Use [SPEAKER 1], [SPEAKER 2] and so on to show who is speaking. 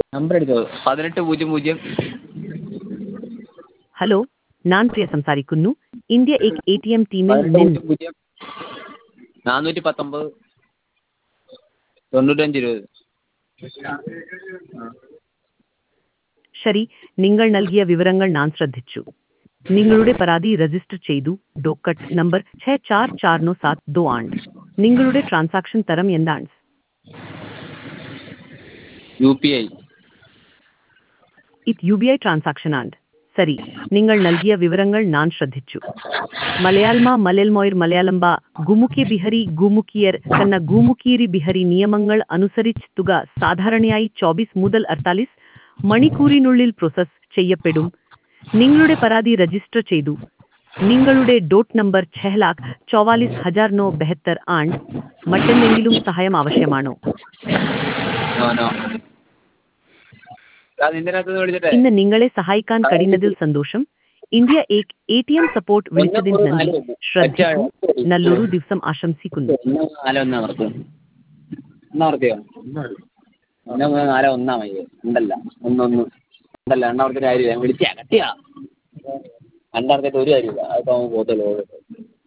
[SPEAKER 1] number എടുത്തോ പതിനെട്ട് പൂജ്യം പൂജ്യം
[SPEAKER 2] ഹലോ ഞാൻ പ്രിയ സംസാരിക്കുന്നു ഇന്ത്യ എക് എ ടി എം ടീമിൽ
[SPEAKER 1] പതിനെട്ട്
[SPEAKER 2] നിന്ന്
[SPEAKER 1] പൂജ്യം പൂജ്യം നാനൂറ്റി പത്തൊമ്പത് തൊണ്ണൂറ്റഞ്ച് ഇരുപത്
[SPEAKER 2] ശരി നിങ്ങൾ നൽകിയ വിവരങ്ങൾ ഞാൻ ശ്രദ്ധിച്ചു നിങ്ങളുടെ പരാതി രജിസ്റ്റർ ചെയ്തു ഡോക്കറ്റ് നമ്പർ ഛ ചാർ ചാർ നോ സാത് ദോ ആണ് നിങ്ങളുടെ ട്രാൻസാക്ഷൻ തരം എന്താണ്
[SPEAKER 1] യു പി ഐ
[SPEAKER 2] ഇത് യു ബി ഐ ട്രാൻസാക്ഷൻ ആണ് ശരി നിങ്ങൾ നൽകിയ വിവരങ്ങൾ ഞാൻ ശ്രദ്ധിച്ചു മലയാൾമ മലയാൾമോയർ മലയാളംബ ഗുമുക്കി ബിഹരി ഗുമുക്കിയർ കന്ന ഗുമുക്കീരി ബിഹരി നിയമങ്ങൾ അനുസരിച്ച് തുക സാധാരണയായി ചോബീസ് മുതൽ അർത്താലിസ് മണിക്കൂറിനുള്ളിൽ പ്രോസസ് ചെയ്യപ്പെടും നിങ്ങളുടെ പരാതി രജിസ്റ്റർ ചെയ്തു നിങ്ങളുടെ ഡോട്ട് നമ്പർ ഛ ലാഖ് ചൊവാലിസ് ഹജാർ നോ ബെഹത്തർ ആണ് മറ്റെന്തെങ്കിലും സഹായം ആവശ്യമാണോ
[SPEAKER 1] നോ നോ അത് ഇതിനകത്ത് വിളിച്ചിട്ടേ
[SPEAKER 2] ഇന്ന് നിങ്ങളെ സഹായിക്കാൻ കഴിയുന്നതിൽ സന്തോഷം ഇന്ത്യ എക് എ ടി എം സപ്പോർട്ട് വിളിച്ചതിന് നന്ദി ശ്രദ്ധിക്കൂ നല്ലൊരു ദിവസം ആശംസിക്കുന്നു
[SPEAKER 1] ഒന്ന് നാല് ഒന്നാ നിർത്തും എന്നാ നിർത്തിയോ ഒന്ന് മൂന്ന് നാല് ഒന്നാ മതി ഉണ്ടല്ല ഒന്നൊന്ന് ഉണ്ടല്ല എണ്ണാമത്തെ കാര്യമില്ല ഞാൻ വിളിച്ചാ കട്ടിയാ രണ്ടാമത്തെ ഒരു കാര്യമില്ല അതിപ്പോൾ അവൻ പോകത്തുള്ളൂ